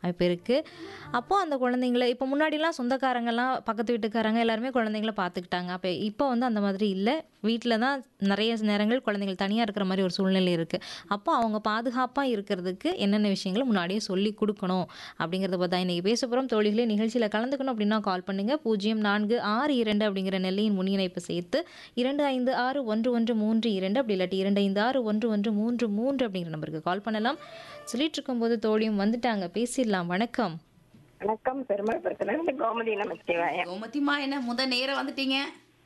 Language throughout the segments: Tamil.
அமைப்பு இருக்குது அப்போது அந்த குழந்தைங்கள இப்போ முன்னாடிலாம் சொந்தக்காரங்கெல்லாம் பக்கத்து வீட்டுக்காரங்க எல்லாருமே குழந்தைங்கள பார்த்துக்கிட்டாங்க அப்போ இப்போ வந்து அந்த மாதிரி இல்லை வீட்டில் தான் நிறைய நேரங்கள் குழந்தைகள் தனியாக இருக்கிற மாதிரி ஒரு சூழ்நிலை இருக்குது அப்போ அவங்க பாதுகாப்பாக இருக்கிறதுக்கு என்னென்ன விஷயங்களை முன்னாடியே சொல்லி கொடுக்கணும் அப்படிங்கிறத பார்த்தா இன்றைக்கி பேச போகிறோம் தோழிகளே நிகழ்ச்சியில் கலந்துக்கணும் அப்படின்னா கால் பண்ணுங்கள் பூஜ்ஜியம் நான்கு ஆறு இரண்டு அப்படிங்கிற நெல்லையின் முன்னிணைப்பு சேர்த்து இரண்டு ஐந்து ஆறு ஒன்று ஒன்று மூன்று இரண்டு அப்படி இல்லாட்டி இரண்டு ஐந்து ஆறு ஒன்று ஒன்று மூன்று மூன்று அப்படிங்கிற நம்பருக்கு கால் பண்ணலாம் சொல்லிட்டு இருக்கும்போது தோழியும் வந்துட்டாங்க பேசிடலாம் வணக்கம் வணக்கம் பெருமாள்புரத்துல இருந்து கோமதி நமச்சிவாயம் கோமதிமா என்ன முத நேரம் வந்துட்டீங்க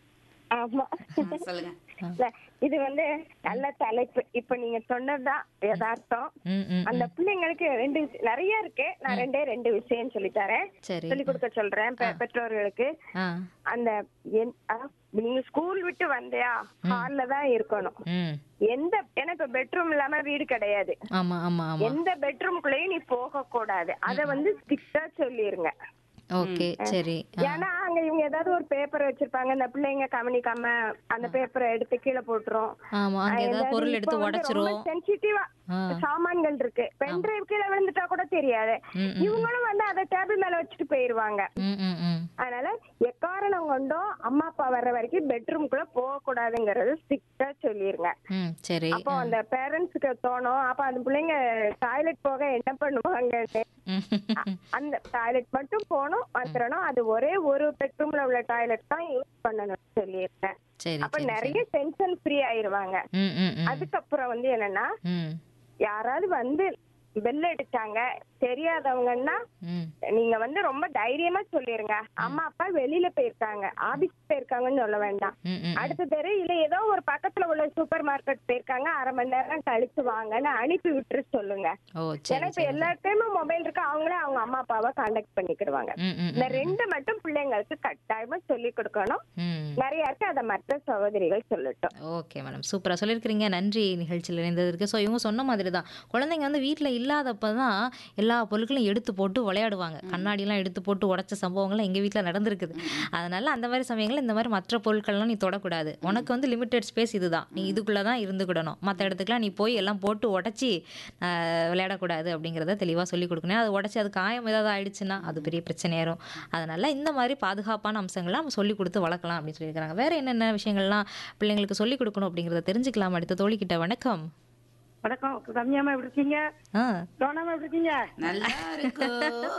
ஆமா ஆ, சொல்லுங்க இல்ல, இது வந்து நல்ல தலைப்பு இப்ப நீங்க சொன்னதுதான் யதார்த்தம் ம் ம் அந்த பிள்ளைங்களுக்கு ரெண்டு விஷயம் நிறைய இருக்கு நான் ரெண்டே ரெண்டு விஷயம் சொல்லி தரேன் சரி சொல்லி கொடுக்க சொல்றேன் பெ- பெற்றோர்களுக்கு ஆ அந்த என்- ஆ, நீங்க ஸ்கூல் விட்டு வந்தியா ஹால்ல தான் இருக்கணும் ம் எந்த ஏன்னா இப்ப பெட்ரூம் இல்லாம வீடு கிடையாது ஆமாம் ஆமாம் ஆமாம் எந்த பெட்ரூம்குள்ளேயும் நீ போக கூடாது அத வந்து ஸ்ட்ரிக்டா சொல்லிருங்க ஓகே சரி ஏன்னா அங்க இவங்க ஏதாவது ஒரு பேப்பர் வச்சிருப்பாங்க இந்த பிள்ளைங்க கவனிக்காம அந்த பேப்பரை எடுத்து கீழே போட்டுரும் ஆமாம் அங்கே ஏதாவது பொருள் எடுத்து உடச்சிரும் சென்சிட்டிவா ஆ. சாமான்கள் இருக்கு பென் டிரைவ் கீழே விழுந்துட்டா கூட தெரியாது ம், இவங்களும் வந்து அதை டேபிள் மேல வச்சுட்டு போயிருவாங்க ம் ம் ம் அதனால எக்காரணம் கொண்டும் அம்மா அப்பா வர்ற வரைக்கும் பெட்ரூம்குள்ள போக கூடாதுங்கறது ஸ்ட்ரிக்டா சொல்லிருங்க ம் சரி அப்போ அந்த பேரண்ட்ஸ்க்கு தோணும் அப்ப அந்த பிள்ளைங்க டாய்லெட் போக என்ன பண்ணுவாங்கன்னு ம் அந்த டாய்லெட் மட்டும் போகணும் வந்துடணும் அது ஒரே ஒரு பெட்ரூம்ல உள்ள டாய்லெட் தான் யூஸ் பண்ணணும் சொல்லியிருக்கேன் சரி அப்ப சரி நிறைய டென்ஷன் ஃப்ரீ ஆயிருவாங்க ம் ம் ம் அதுக்கப்புறம் வந்து என்னன்னா ம் யாராவது வந்து பெல் அடிச்சாங்க தெரியாதவங்கன்னா ம் நீங்க வந்து ரொம்ப தைரியமா சொல்லிருங்க அம்மா அப்பா வெளியில போயிருக்காங்க ஆபீஸ் போயிருக்காங்கன்னு சொல்ல வேண்டாம் ம் ம் அடுத்த தெரு இல்ல ஏதோ ஒரு பக்கத்துல உள்ள சூப்பர் மார்க்கெட் போயிருக்காங்க அரை மணி நேரம் கழிச்சு வாங்கன்னு அனுப்பி விட்டுரு சொல்லுங்க ஓ ஏன்னா சரி இப்ப எல்லா டைமும் மொபைல் இருக்கு அவங்களே அவங்க அம்மா அப்பாவை கான்டாக்ட் பண்ணிக்கிடுவாங்க ம் ம் இந்த ரெண்டு மட்டும் பிள்ளைங்களுக்கு கட்டாயமா சொல்லி கொடுக்கணும் ம் நிறைய இருக்கு அதை மற்ற சகோதரிகள் சொல்லட்டும் ஓகே மேடம் சூப்பராக சொல்லியிருக்கிறீங்க நன்றி நிகழ்ச்சியில் இணைந்ததற்கு ஸோ இவங்க சொன்ன மாதிரி தான் குழந்தைங்க வந்து வீட்டில் இல்லாதப்ப தான் எல்லா பொருட்களையும் எடுத்து போட்டு விளையாடுவாங்க கண்ணாடிலாம் எடுத்து போட்டு உடச்ச சம்பவங்கள்லாம் எங்கள் வீட்டில் நடந்திருக்குது அதனால் அந்த மாதிரி சமயங்களில் இந்த மாதிரி மற்ற பொருட்கள்லாம் நீ தொடக்கூடாது உனக்கு வந்து லிமிட்டட் ஸ்பேஸ் இதுதான் நீ இதுக்குள்ளே தான் இருந்துக்கிடணும் மற்ற இடத்துக்குலாம் நீ போய் எல்லாம் போட்டு உடச்சி விளையாடக்கூடாது அப்படிங்கிறத தெளிவாக சொல்லி கொடுக்கணும் அது உடச்சி அது காயம் ஏதாவது ஆயிடுச்சுன்னா அது பெரிய பிரச்சனையாயிரும் அதனால் இந்த மாதிரி பாதுகாப்பான அம்சங்கள்லாம் நம்ம சொல்லி கொடுத்து வளர்க்கலாம் அப்படின்னு சொல்லியிருக்காங்க வேறு என்னென்ன விஷயங்கள்லாம் பிள்ளைங்களுக்கு சொல்லி கொடுக்கணும் அப்படிங்கிறத தெரிஞ்சுக்கலாம் அடுத்த தோழிக்கிட்ட வணக்கம் வணக்கம் ரம்யாமா எப்படி இருக்கீங்க ஆ சோனாமா எப்படி இருக்கீங்க நல்லா இருக்கு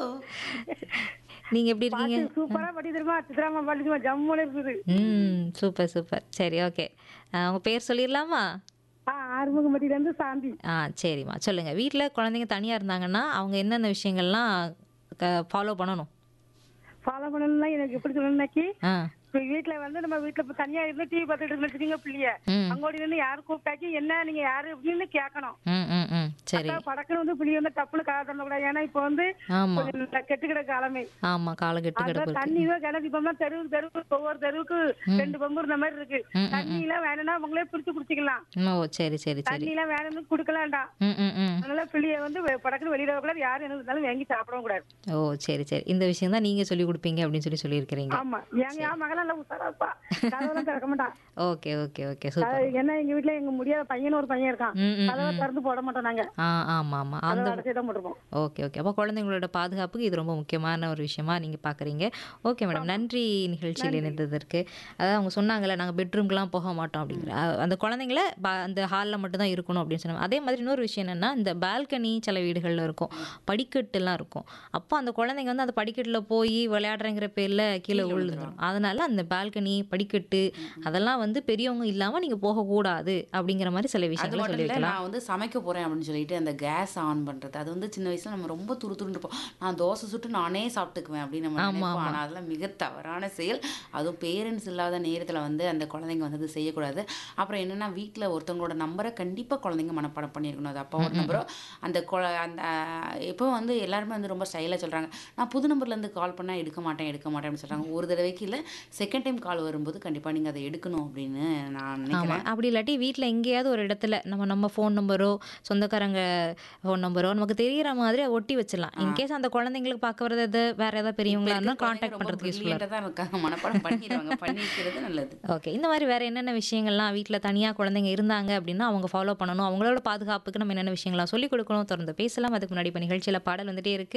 நீங்கள் எப்படி இருக்கீங்க சூப்பரா படி தெரியுமா சித்ராமா பள்ளிக்குமா ஜம்முன்னு இருக்குது ம் சூப்பர் சூப்பர் சரி ஓகே உங்கள் பேர் சொல்லிடலாமா ஆ ஆறுமுகமட்டில இருந்து சாந்தி ஆ சரிம்மா சொல்லுங்கள் வீட்டில் குழந்தைங்க தனியாக இருந்தாங்கன்னா அவங்க என்னென்ன விஷயங்கள்லாம் ஃபாலோ பண்ணணும் ஃபாலோ பண்ணணும்னா எனக்கு எப்படி சொல்லணும்னாக்கி ஆ இப்ப வீட்டுல வந்து நம்ம வீட்டுல இப்ப தனியா இருந்து டிவி பார்த்துட்டு இருந்து வச்சுக்கோங்க பிள்ளைய ம் அங்கோடி இருந்து யாரு கூப்பிட்டாக்கி என்ன நீங்க யாரு அப்படின்னு கேட்கணும் ம் ம் ம் சரி அக்கா, படக்குன்னு வந்து பிள்ளை வந்து டப்புனு கால தரக்கூடாது ஏன்னா இப்ப வந்து ஆமாம் கொஞ்சம் கெட்டு கிடக்க காலமே ஆமாம் காலை கெட்டு அதான் கிடப்பு தண்ணி தான் கிணறு இப்ப தெருவுக்கு தெருவுக்கு ஒவ்வொரு தெருவுக்கு ரெண்டு பம்பு இருந்த மாதிரி இருக்கு ம், தண்ணி எல்லாம் வேணும்னா அவங்களே பிடிச்சு குடிச்சிக்கலாம் ஓ சரி சரி சரி தண்ணி எல்லாம் வேணும்னு குடுக்கலாம்டா ம் ம் ம் அதனால பிள்ளைய வந்து வெ- படக்குன்னு வெளியில வரக்கூடாது யாரும் என்ன இருந்தாலும் வாங்கி சாப்பிடவும் கூடாது ஓ சரி சரி இந்த விஷயம் தான் நீங்கள் சொல்லி கொடுப்பீங்க அப்படின்னு சொல்லி சொல்லியிருக்கிறீங்க ஆமா எங்க என் மகளாம் எல்லாம் உசாராப்பா கதவெல்லாம் திறக்க மாட்டான் ஓகே ஓகே ஓகே சூப்பர் அது என்ன எங்க வீட்டுல எங்க முடியாத பையன் ஒரு பையன் இருக்கான் ம் ம் கதவை திறந்து போட மாட்டோம் நாங்க ஆ ஆமாம் ஆமாம் அந்த கதவை அடைச்சி தான் போட்டுருப்போம் ஓகே ஓகே அப்போ குழந்தைங்களோட பாதுகாப்புக்கு இது ரொம்ப முக்கியமான ஒரு விஷயமா நீங்கள் பார்க்குறீங்க ஓகே மேடம் நன்றி நிகழ்ச்சியில் இணைந்ததற்கு அதாவது அவங்க சொன்னாங்கல்ல நாங்கள் பெட்ரூம்க்குலாம் போக மாட்டோம் அப்படிங்கிற அ- அந்த குழந்தைங்கள ப- அந்த ஹாலில் மட்டும் தான் இருக்கணும் அப்படின்னு சொன்னாங்க அதே மாதிரி இன்னொரு விஷயம் என்னென்னா இந்த பால்கனி சில வீடுகளில் இருக்கும் படிக்கட்டுலாம் இருக்கும் அப்போ அந்த குழந்தைங்க வந்து அந்த படிக்கட்டில் போய் விளையாடுறங்கிற பேரில் கீழே விழுந்துடும் அதனால அந்த பால்கனி படிக்கட்டு அதெல்லாம் வந்து பெரியவங்க இல்லாமல் நீங்கள் போகக்கூடாது அப்படிங்கிற மாதிரி சில அது விஷயங்களை மட்டும் சொல்லி இல்லை வைக்கலாம் நான் வந்து சமைக்க போறேன் அப்படின்னு சொல்லிட்டு அந்த கேஸ் ஆன் பண்றது அது வந்து சின்ன வயசுல நம்ம ரொம்ப துரு துருன்னு இருப்போம் நான் தோசை சுட்டு நானே சாப்பிட்டுக்குவேன் அப்படின்னு நம்ம ஆமா, நினைப்போம் ஆமா. ஆனால் அதெல்லாம் மிக தவறான செயல் அதுவும் பேரண்ட்ஸ் இல்லாத நேரத்துல வந்து அந்த குழந்தைங்க வந்து அது செய்யக்கூடாது அப்புறம் என்னன்னா வீட்ல ஒருத்தவங்களோட நம்பரை கண்டிப்பா குழந்தைங்க மனப்பாடம் பண்ணியிருக்கணும் அது அப்பாவோட நம்பரோ அந்த குழ- அந்த இப்போ வந்து எல்லாருமே வந்து ரொம்ப ஸ்டைலாக சொல்றாங்க நான் புது நம்பர்ல இருந்து கால் பண்ணா எடுக்க மாட்டேன் எடுக்க மாட்டேன் அப்படின்னு சொல்றாங்க ஒரு தடவைக்கு இல்லை செகண்ட் டைம் கால் வரும்போது கண்டிப்பா நீங்க அதை எடுக்கணும் அப்படின்னு நான் நினைக்கிறேன் ஆமாம் அப்படி இல்லாட்டி வீட்டில் எங்கேயாவது ஒரு இடத்துல நம்ம நம்ம ஃபோன் நம்பரோ சொந்தக்காரங்க ஃபோன் நம்பரோ நமக்கு தெரியிற மாதிரி அதை ஒட்டி வச்சிடலாம் இன்கேஸ் அந்த குழந்தைங்களுக்கு பார்க்க வர்றது வேற ஏதாவது பெரியவங்களா இருந்தால் காண்டாக்ட் பண்ணுறதுக்கு யூஸ்ஃபுல்லாக யூஸ்ஃபுல்லாக தான் இருக்காங்க மனப்பாடம் பண்ணிடுவாங்க பண்ணி வைக்கிறது நல்லது ஓகே இந்த மாதிரி வேற என்னென்ன விஷயங்கள்லாம் வீட்டில் தனியாக குழந்தைங்க இருந்தாங்க அப்படின்னா அவங்க ஃபாலோ பண்ணணும் அவங்களோட பாதுகாப்புக்கு நம்ம என்னென்ன விஷயங்கள்லாம் சொல்லிக் கொடுக்கணும் தொடர்ந்து பேசலாம் அதுக்கு முன்னாடி இப்போ நிகழ்ச்சியில் பாடல் வந்துட்டே இருக்கு